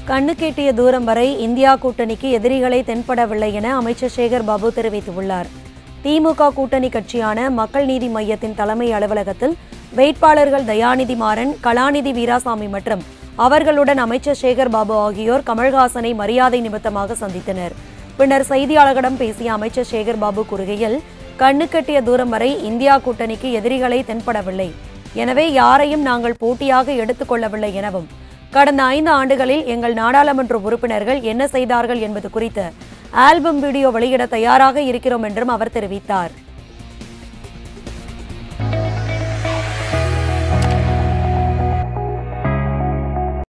கண்ணு கேட்டிய தூரம் வரை இந்தியா கூட்டணிக்கு எதிரிகளை தென்படவில்லை என அமைச்சர் சேகர் பாபு தெரிவித்துள்ளார் திமுக கூட்டணி கட்சியான மக்கள் நீதி மையத்தின் தலைமை அலுவலகத்தில் வேட்பாளர்கள் தயாநிதி மாறன் கலாநிதி வீராசாமி மற்றும் அவர்களுடன் அமைச்சர் சேகர் பாபு ஆகியோர் கமல்ஹாசனை மரியாதை நிமித்தமாக சந்தித்தனர் பின்னர் செய்தியாளர்களிடம் பேசிய அமைச்சர் சேகர் பாபு கூறுகையில் கண்ணு கட்டிய தூரம் வரை இந்தியா கூட்டணிக்கு எதிரிகளை தென்படவில்லை எனவே யாரையும் நாங்கள் போட்டியாக எடுத்துக்கொள்ளவில்லை எனவும் கடந்த ஐந்து ஆண்டுகளில் எங்கள் நாடாளுமன்ற உறுப்பினர்கள் என்ன செய்தார்கள் என்பது குறித்து ஆல்பம் வீடியோ வெளியிட தயாராக இருக்கிறோம் என்றும் அவர் தெரிவித்தார்